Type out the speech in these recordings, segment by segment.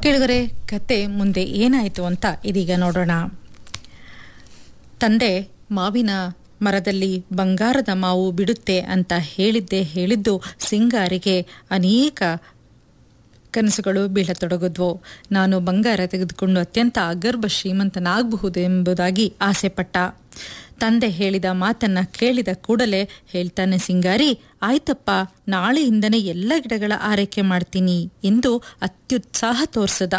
ಕೇಳಿದರೆ ಕತೆ ಮುಂದೆ ಏನಾಯಿತು ಅಂತ ಇದೀಗ ನೋಡೋಣ ತಂದೆ ಮಾವಿನ ಮರದಲ್ಲಿ ಬಂಗಾರದ ಮಾವು ಬಿಡುತ್ತೆ ಅಂತ ಹೇಳಿದ್ದೇ ಹೇಳಿದ್ದು ಸಿಂಗಾರಿಗೆ ಅನೇಕ ಕನಸುಗಳು ಬೀಳತೊಡಗಿದ್ವು ನಾನು ಬಂಗಾರ ತೆಗೆದುಕೊಂಡು ಅತ್ಯಂತ ಅಗರ್ಭ ಶ್ರೀಮಂತನಾಗಬಹುದು ಎಂಬುದಾಗಿ ಆಸೆಪಟ್ಟ ತಂದೆ ಹೇಳಿದ ಮಾತನ್ನ ಕೇಳಿದ ಕೂಡಲೇ ಹೇಳ್ತಾನೆ ಸಿಂಗಾರಿ ಆಯ್ತಪ್ಪ ನಾಳೆಯಿಂದನೇ ಎಲ್ಲ ಗಿಡಗಳ ಆರೈಕೆ ಮಾಡ್ತೀನಿ ಎಂದು ಅತ್ಯುತ್ಸಾಹ ತೋರಿಸದ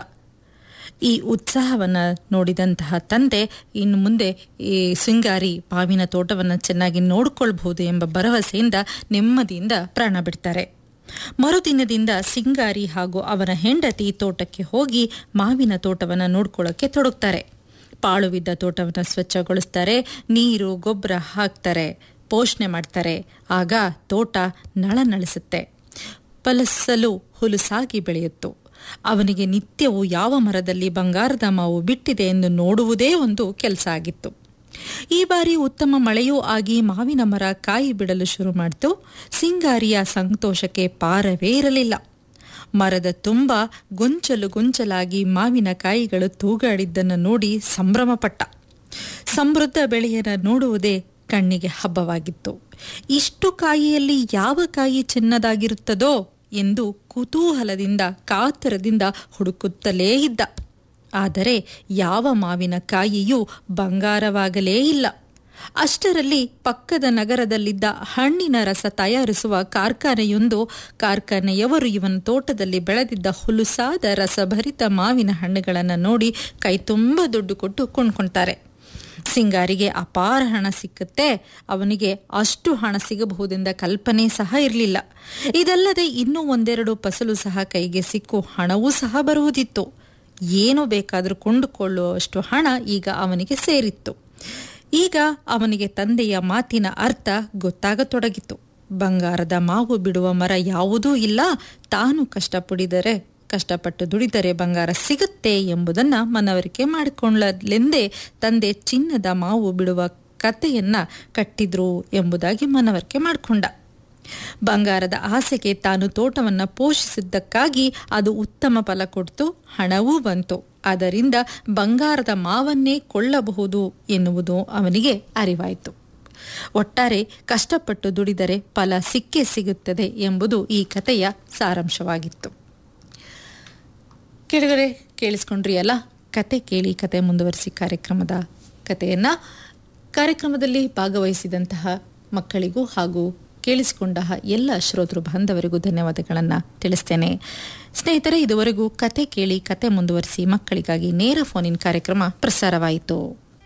ಈ ಉತ್ಸಾಹವನ್ನ ನೋಡಿದಂತಹ ತಂದೆ ಇನ್ನು ಮುಂದೆ ಈ ಸಿಂಗಾರಿ ಪಾವಿನ ತೋಟವನ್ನು ಚೆನ್ನಾಗಿ ನೋಡಿಕೊಳ್ಬಹುದು ಎಂಬ ಭರವಸೆಯಿಂದ ನೆಮ್ಮದಿಯಿಂದ ಪ್ರಾಣ ಬಿಡ್ತಾರೆ ಮರುದಿನದಿಂದ ಸಿಂಗಾರಿ ಹಾಗೂ ಅವನ ಹೆಂಡತಿ ತೋಟಕ್ಕೆ ಹೋಗಿ ಮಾವಿನ ತೋಟವನ್ನು ನೋಡ್ಕೊಳ್ಳೋಕೆ ತೊಡಗ್ತಾರೆ ಪಾಳುವಿದ್ದ ತೋಟವನ್ನು ಸ್ವಚ್ಛಗೊಳಿಸ್ತಾರೆ ನೀರು ಗೊಬ್ಬರ ಹಾಕ್ತಾರೆ ಪೋಷಣೆ ಮಾಡ್ತಾರೆ ಆಗ ತೋಟ ನಳನಳಿಸುತ್ತೆ ಫಲಸಲು ಹುಲುಸಾಗಿ ಬೆಳೆಯಿತು ಅವನಿಗೆ ನಿತ್ಯವೂ ಯಾವ ಮರದಲ್ಲಿ ಬಂಗಾರದ ಮಾವು ಬಿಟ್ಟಿದೆ ಎಂದು ನೋಡುವುದೇ ಒಂದು ಕೆಲಸ ಆಗಿತ್ತು ಈ ಬಾರಿ ಉತ್ತಮ ಮಳೆಯೂ ಆಗಿ ಮಾವಿನ ಮರ ಕಾಯಿ ಬಿಡಲು ಶುರು ಮಾಡಿತು ಸಿಂಗಾರಿಯ ಸಂತೋಷಕ್ಕೆ ಪಾರವೇ ಇರಲಿಲ್ಲ ಮರದ ತುಂಬ ಗೊಂಚಲು ಗೊಂಚಲಾಗಿ ಮಾವಿನ ಕಾಯಿಗಳು ತೂಗಾಡಿದ್ದನ್ನು ನೋಡಿ ಸಂಭ್ರಮಪಟ್ಟ ಸಮೃದ್ಧ ಬೆಳೆಯನ್ನು ನೋಡುವುದೇ ಕಣ್ಣಿಗೆ ಹಬ್ಬವಾಗಿತ್ತು ಇಷ್ಟು ಕಾಯಿಯಲ್ಲಿ ಯಾವ ಕಾಯಿ ಚಿನ್ನದಾಗಿರುತ್ತದೋ ಎಂದು ಕುತೂಹಲದಿಂದ ಕಾತರದಿಂದ ಹುಡುಕುತ್ತಲೇ ಇದ್ದ ಆದರೆ ಯಾವ ಮಾವಿನ ಕಾಯಿಯೂ ಬಂಗಾರವಾಗಲೇ ಇಲ್ಲ ಅಷ್ಟರಲ್ಲಿ ಪಕ್ಕದ ನಗರದಲ್ಲಿದ್ದ ಹಣ್ಣಿನ ರಸ ತಯಾರಿಸುವ ಕಾರ್ಖಾನೆಯೊಂದು ಕಾರ್ಖಾನೆಯವರು ಇವನ ತೋಟದಲ್ಲಿ ಬೆಳೆದಿದ್ದ ಹುಲುಸಾದ ರಸಭರಿತ ಮಾವಿನ ಹಣ್ಣುಗಳನ್ನು ನೋಡಿ ಕೈ ತುಂಬ ದುಡ್ಡು ಕೊಟ್ಟು ಕೊಂಡ್ಕೊಳ್ತಾರೆ ಸಿಂಗಾರಿಗೆ ಅಪಾರ ಹಣ ಸಿಕ್ಕತ್ತೆ ಅವನಿಗೆ ಅಷ್ಟು ಹಣ ಸಿಗಬಹುದೆಂದ ಕಲ್ಪನೆ ಸಹ ಇರಲಿಲ್ಲ ಇದಲ್ಲದೆ ಇನ್ನೂ ಒಂದೆರಡು ಫಸಲು ಸಹ ಕೈಗೆ ಸಿಕ್ಕು ಹಣವೂ ಸಹ ಬರುವುದಿತ್ತು ಏನು ಬೇಕಾದರೂ ಕೊಂಡುಕೊಳ್ಳುವಷ್ಟು ಹಣ ಈಗ ಅವನಿಗೆ ಸೇರಿತ್ತು ಈಗ ಅವನಿಗೆ ತಂದೆಯ ಮಾತಿನ ಅರ್ಥ ಗೊತ್ತಾಗತೊಡಗಿತು ಬಂಗಾರದ ಮಾವು ಬಿಡುವ ಮರ ಯಾವುದೂ ಇಲ್ಲ ತಾನು ಕಷ್ಟಪಡಿದರೆ ಕಷ್ಟಪಟ್ಟು ದುಡಿದರೆ ಬಂಗಾರ ಸಿಗುತ್ತೆ ಎಂಬುದನ್ನು ಮನವರಿಕೆ ಮಾಡಿಕೊಳ್ಳಲೆಂದೇ ತಂದೆ ಚಿನ್ನದ ಮಾವು ಬಿಡುವ ಕತೆಯನ್ನ ಕಟ್ಟಿದ್ರು ಎಂಬುದಾಗಿ ಮನವರಿಕೆ ಮಾಡಿಕೊಂಡ ಬಂಗಾರದ ಆಸೆಗೆ ತಾನು ತೋಟವನ್ನು ಪೋಷಿಸಿದ್ದಕ್ಕಾಗಿ ಅದು ಉತ್ತಮ ಫಲ ಕೊಡ್ತು ಹಣವೂ ಬಂತು ಅದರಿಂದ ಬಂಗಾರದ ಮಾವನ್ನೇ ಕೊಳ್ಳಬಹುದು ಎನ್ನುವುದು ಅವನಿಗೆ ಅರಿವಾಯಿತು ಒಟ್ಟಾರೆ ಕಷ್ಟಪಟ್ಟು ದುಡಿದರೆ ಫಲ ಸಿಕ್ಕೇ ಸಿಗುತ್ತದೆ ಎಂಬುದು ಈ ಕಥೆಯ ಸಾರಾಂಶವಾಗಿತ್ತು ಕೆಳಗಡೆ ಕೇಳಿಸ್ಕೊಂಡ್ರಿ ಅಲ್ಲ ಕತೆ ಕೇಳಿ ಕತೆ ಮುಂದುವರಿಸಿ ಕಾರ್ಯಕ್ರಮದ ಕಥೆಯನ್ನ ಕಾರ್ಯಕ್ರಮದಲ್ಲಿ ಭಾಗವಹಿಸಿದಂತಹ ಮಕ್ಕಳಿಗೂ ಹಾಗೂ ಕೇಳಿಸಿಕೊಂಡ ಎಲ್ಲ ಶ್ರೋತೃ ಬಾಂಧವರಿಗೂ ಧನ್ಯವಾದಗಳನ್ನು ತಿಳಿಸ್ತೇನೆ ಸ್ನೇಹಿತರೆ ಇದುವರೆಗೂ ಕತೆ ಕೇಳಿ ಕತೆ ಮುಂದುವರಿಸಿ ಮಕ್ಕಳಿಗಾಗಿ ನೇರ ಫೋನಿನ್ ಕಾರ್ಯಕ್ರಮ ಪ್ರಸಾರವಾಯಿತು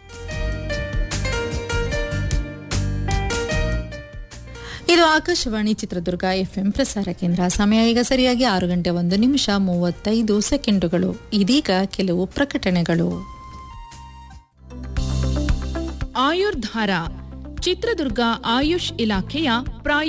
ಇದು ಆಕಾಶವಾಣಿ ಚಿತ್ರದುರ್ಗ ಎಫ್ಎಂ ಪ್ರಸಾರ ಕೇಂದ್ರ ಸಮಯ ಈಗ ಸರಿಯಾಗಿ ಆರು ಗಂಟೆ ಒಂದು ನಿಮಿಷ ಮೂವತ್ತೈದು ಸೆಕೆಂಡುಗಳು ಇದೀಗ ಕೆಲವು ಪ್ರಕಟಣೆಗಳು ಆಯುರ್ಧಾರ ಚಿತ್ರದುರ್ಗ ಆಯುಷ್ ಇಲಾಖೆಯ ಪ್ರಾಯ